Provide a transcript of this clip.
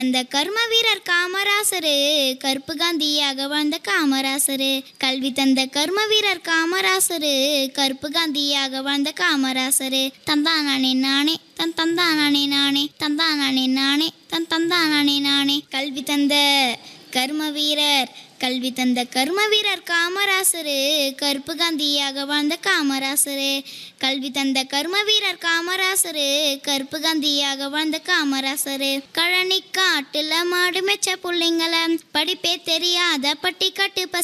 அந்த கர்ம வீரர் காமராசரு கருப்பு காந்தியாக வாழ்ந்த காமராசரு கல்வி தந்த கர்ம வீரர் காமராசரு கருப்பு காந்தியாக வாழ்ந்த காமராசரு தந்தானானே நானே தன் தந்தானானே நானே தந்தானானே நானே தன் தந்தானானே நானே கல்வி தந்த கர்ம வீரர் கல்வி தந்த கர்ம வீரர் காமராசரு கருப்பு காந்தியாக வாழ்ந்த காமராசரு கல்வி தந்த கர்ம வீரர் காமராசரு கருப்பு காந்தியாக வாழ்ந்த காமராசரு கழனி காட்டுல மாடு மெச்ச புள்ளைங்கள படிப்பே தெரியாத பட்டிக்காட்டு பச